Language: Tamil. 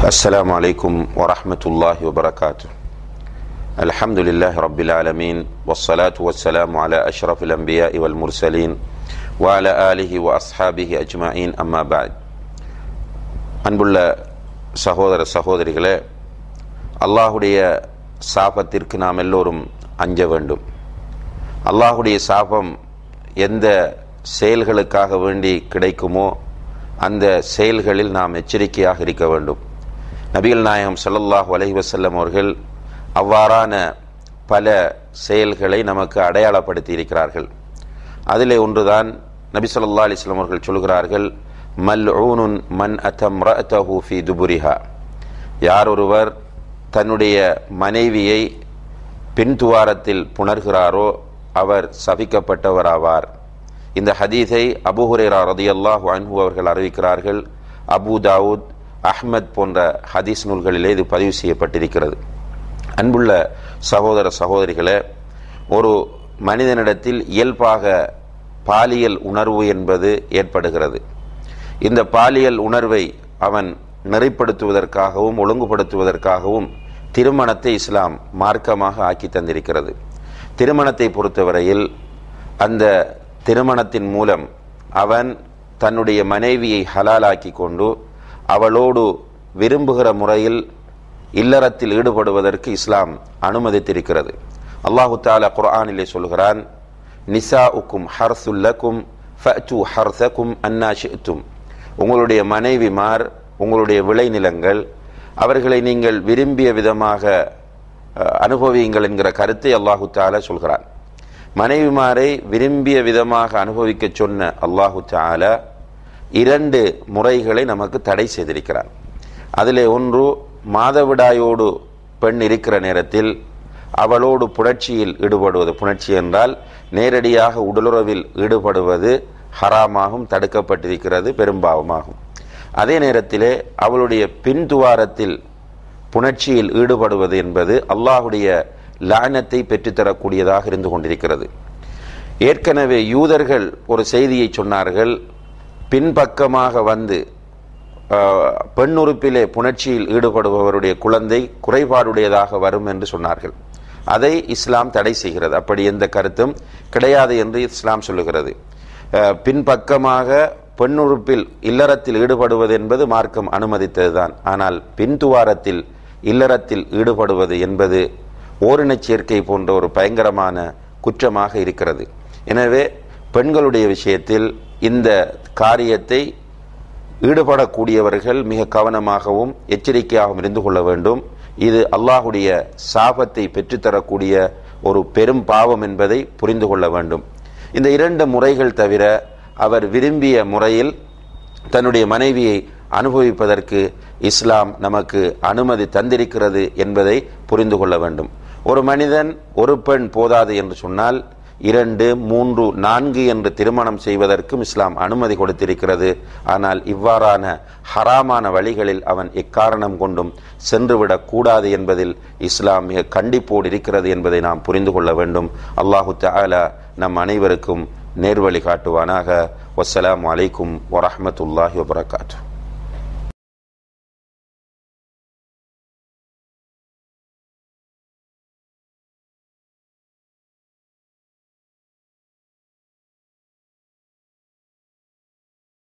السلام عليكم ورحمة الله وبركاته الحمد لله رب العالمين والصلاة والسلام على أشرف الأنبياء والمرسلين وعلى آله وأصحابه أجمعين أما بعد அன்புள்ள சகோதர சகோதரிகளே அல்லாஹுடைய சாபத்திற்கு நாம் எல்லோரும் அஞ்ச வேண்டும் அல்லாஹுடைய சாபம் எந்த செயல்களுக்காக வேண்டி கிடைக்குமோ அந்த செயல்களில் நாம் எச்சரிக்கையாக இருக்க வேண்டும் நபிகள் நாயகம் ஸல்லல்லாஹு அலைஹி வஸல்லம் அவர்கள் அவ்வாறான பல செயல்களை நமக்கு அடையாளப்படுத்தி இருக்கிறார்கள் அதிலே ஒன்றுதான் நபி ஸல்லல்லாஹு அலைஹி வஸல்லம் அவர்கள் சொல்கிறார்கள் மல் ஊனுன் மன் அத்தம் ரஅத்தஹு ஃபி துபுரிஹா யார் ஒருவர் தன்னுடைய மனைவியை பின்துவாரத்தில் புணர்கிறாரோ அவர் சபிக்கப்பட்டவராவார் இந்த ஹதீஸை அபுஹுரேரா ரதியல்லாஹு அன்ஹு அவர்கள் அறிவிக்கிறார்கள் அபு தாவூத் அஹ்மத் போன்ற ஹதீஸ் நூல்களிலே இது பதிவு செய்யப்பட்டிருக்கிறது அன்புள்ள சகோதர சகோதரிகளே ஒரு மனிதனிடத்தில் இயல்பாக பாலியல் உணர்வு என்பது ஏற்படுகிறது இந்த பாலியல் உணர்வை அவன் நெறிப்படுத்துவதற்காகவும் ஒழுங்குபடுத்துவதற்காகவும் திருமணத்தை இஸ்லாம் மார்க்கமாக ஆக்கி தந்திருக்கிறது திருமணத்தை பொறுத்தவரையில் அந்த திருமணத்தின் மூலம் அவன் தன்னுடைய மனைவியை ஹலாலாக்கி கொண்டு அவளோடு விரும்புகிற முறையில் இல்லறத்தில் ஈடுபடுவதற்கு இஸ்லாம் அனுமதித்திருக்கிறது அல்லாஹு தாலா குர்ஆனிலே சொல்கிறான் நிசா உக்கும் ஹர்சுல்லக்கும் ஃபு ஹர்சக்கும் அன்னா ஷித்தும் உங்களுடைய மனைவிமார் உங்களுடைய விளைநிலங்கள் அவர்களை நீங்கள் விரும்பிய விதமாக அனுபவியுங்கள் என்கிற கருத்தை அல்லாஹு தாலா சொல்கிறான் மனைவிமாரை விரும்பிய விதமாக அனுபவிக்க சொன்ன அல்லாஹு தாலா இரண்டு முறைகளை நமக்கு தடை செய்திருக்கிறான் அதிலே ஒன்று மாதவிடாயோடு பெண் இருக்கிற நேரத்தில் அவளோடு புணர்ச்சியில் ஈடுபடுவது புணர்ச்சி என்றால் நேரடியாக உடலுறவில் ஈடுபடுவது ஹராமாகும் தடுக்கப்பட்டிருக்கிறது பெரும்பாவமாகும் அதே நேரத்திலே அவளுடைய பின்துவாரத்தில் புணர்ச்சியில் ஈடுபடுவது என்பது அல்லாஹுடைய லானத்தை பெற்றுத்தரக்கூடியதாக இருந்து கொண்டிருக்கிறது ஏற்கனவே யூதர்கள் ஒரு செய்தியை சொன்னார்கள் பின்பக்கமாக வந்து பெண் உறுப்பிலே புணர்ச்சியில் ஈடுபடுபவருடைய குழந்தை குறைபாடுடையதாக வரும் என்று சொன்னார்கள் அதை இஸ்லாம் தடை செய்கிறது அப்படி எந்த கருத்தும் கிடையாது என்று இஸ்லாம் சொல்லுகிறது பின்பக்கமாக பெண் உறுப்பில் இல்லறத்தில் ஈடுபடுவது என்பது மார்க்கம் அனுமதித்ததுதான் ஆனால் பின்துவாரத்தில் இல்லறத்தில் ஈடுபடுவது என்பது ஓரினச் சேர்க்கை போன்ற ஒரு பயங்கரமான குற்றமாக இருக்கிறது எனவே பெண்களுடைய விஷயத்தில் இந்த காரியத்தை ஈடுபடக்கூடியவர்கள் மிக கவனமாகவும் எச்சரிக்கையாகவும் இருந்து கொள்ள வேண்டும் இது அல்லாஹுடைய சாபத்தை பெற்றுத்தரக்கூடிய ஒரு பெரும் பாவம் என்பதை புரிந்து கொள்ள வேண்டும் இந்த இரண்டு முறைகள் தவிர அவர் விரும்பிய முறையில் தன்னுடைய மனைவியை அனுபவிப்பதற்கு இஸ்லாம் நமக்கு அனுமதி தந்திருக்கிறது என்பதை புரிந்து கொள்ள வேண்டும் ஒரு மனிதன் ஒரு பெண் போதாது என்று சொன்னால் இரண்டு மூன்று நான்கு என்று திருமணம் செய்வதற்கும் இஸ்லாம் அனுமதி கொடுத்திருக்கிறது ஆனால் இவ்வாறான ஹராமான வழிகளில் அவன் எக்காரணம் கொண்டும் சென்றுவிடக் கூடாது என்பதில் இஸ்லாம் மிக கண்டிப்போடு இருக்கிறது என்பதை நாம் புரிந்து கொள்ள வேண்டும் அல்லாஹு தாலா நம் அனைவருக்கும் நேர்வழி காட்டுவானாக வசலாம் அலைக்கும் வரமத்துல்லாஹி வபரகாத்து